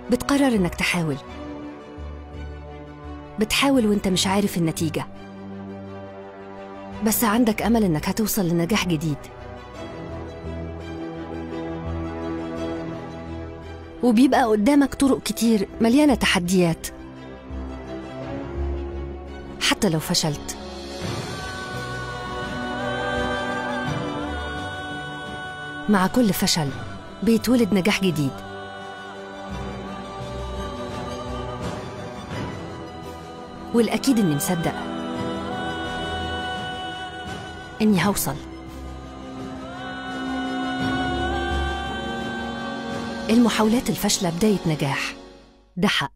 بتقرر إنك تحاول بتحاول وإنت مش عارف النتيجة بس عندك أمل إنك هتوصل لنجاح جديد وبيبقى قدامك طرق كتير مليانة تحديات حتى لو فشلت مع كل فشل بيتولد نجاح جديد والأكيد إني مصدق إني هوصل المحاولات الفاشلة بداية نجاح ده حق